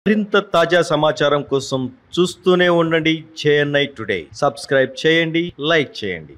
మరింత తాజా సమాచారం కోసం చూస్తూనే ఉండండి చేఎన్ఐ టుడే సబ్స్క్రైబ్ చేయండి లైక్ చేయండి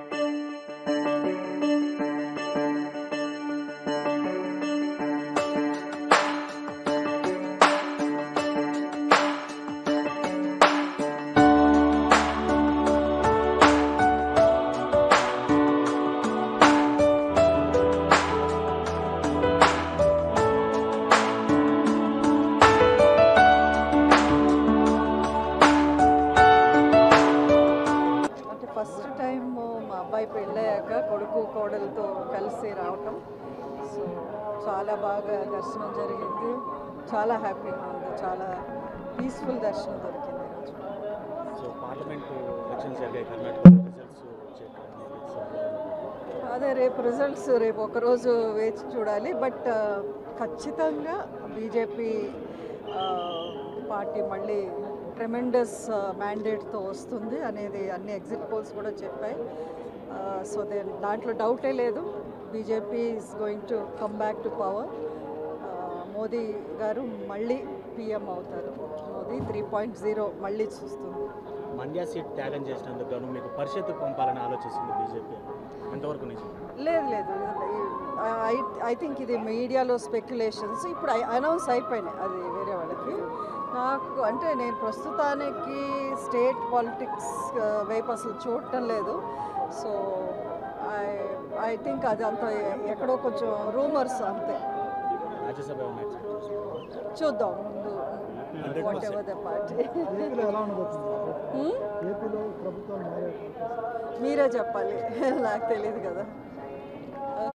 అంటే ఫస్ట్ టైం మా అబ్బాయి పెళ్ళయ్యాక కొడుకు కోడలతో కలిసి రావటం సో చాలా బాగా దర్శనం జరిగింది చాలా హ్యాపీగా ఉంది చాలా పీస్ఫుల్ దర్శనం దొరికింది ఈరోజు. సో పార్లమెంట్ ఎలక్షన్స్ జరిగాయి కర్ణాటకలో రిజల్ట్స్ వచ్చే అదే రేపు రిజల్ట్స్ రేపు ఒకరోజు వేచి చూడాలి బట్ ఖచ్చితంగా బీజేపీ పార్టీ మళ్ళీ ట్రెమెండస్ మ్యాండేట్తో వస్తుంది అనేది అన్ని ఎగ్జిట్ పోల్స్ కూడా చెప్పాయి సో దే దాంట్లో డౌటే లేదు BJP is going to come back to power Modi garu మళ్ళీ పిఎం అవుతారు మోదీ త్రీ పాయింట్ జీరో మళ్ళీ చూస్తుంది మండ్యా సీట్ త్యాగం చేసినందుకు గాను మీకు పరిషత్ పంపాలని ఆలోచిస్తుంది బీజేపీ ఎంతవరకు నిజం లేదు లేదు ఐ ఐ థింక్ ఇది మీడియాలో స్పెక్యులేషన్స్ ఇప్పుడు అనౌన్స్ అయిపోయినాయి అది వేరే వాళ్ళకి నాకు అంటే నేను ప్రస్తుతానికి స్టేట్ పాలిటిక్స్ వైపు అసలు చూడటం లేదు సో ఐ ఐ థింక్ అది అంత ఎక్కడో కొంచెం రూమర్స్ అంతే రాజ్యసభ ఏమైనా expect చేస్తున్నారా? చూద్దాం ముందు వాట్ ఎవర్ ద పార్టీ ఏపీలో ఎలా ఉండబోతుంది ఏపీలో ప్రభుత్వం మారే మీరే చెప్పాలి నాకు తెలియదు కదా